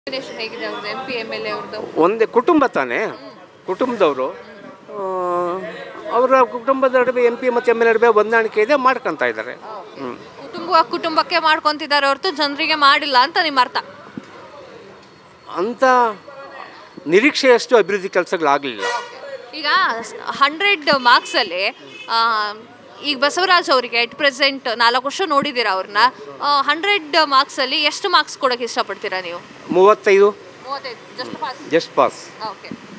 combination ಹೇಗಿದೆ ಅವ್ರದ್ದು M P M L A ಅವ್ರದ್ದು ಒಂದೇ ಕುಟುಂಬ ತಾನೇ ಕುಟುಂಬದವರು ಅವರ ಕುಟುಂಬದ ನಡುವೆ ಎಂ ಪಿ ಮತ್ತು ಎಮ್ ಎಲ್ ನಡುವೆ ಹೊಂದಾಣಿಕೆ ಇದೆ ಮಾಡ್ಕೊತಾ ಇದ್ದಾರೆ ಹ್ಞೂ ಕುಟುಂಬ ಕುಟುಂಬಕ್ಕೆ ಮಾಡ್ಕೊಂತಿದ್ದಾರೆ ಹೊರತು ಜನರಿಗೆ ಮಾಡಿಲ್ಲ ಅಂತ ನಿಮ್ಮ ಅರ್ಥ ಅಂಥ ನಿರೀಕ್ಷೆಯಷ್ಟು ಅಭಿವೃದ್ಧಿ ಕೆಲಸಗಳಾಗಲಿಲ್ಲ ಈಗ ಹಂಡ್ರೆಡ್ ಮಾರ್ಕ್ಸಲ್ಲಿ ಈಗ ಬಸವರಾಜ್ ಅವರಿಗೆ ಎಟ್ ಪ್ರೆಸೆಂಟ್ ನಾಲ್ಕು ವರ್ಷ ನೋಡಿದ್ದೀರಾ ಅವ್ರನ್ನ ಹಂಡ್ರೆಡ್ ಮಾರ್ಕ್ಸಲ್ಲಿ ಎಷ್ಟು ಮಾರ್ಕ್ಸ್ ಕೊಡೋಕೆ ಇಷ್ಟಪಡ್ತೀರಾ ನೀವು ಮೂವತ್ತೈದು ಮೂವತ್ತೈದು just pass just pass okay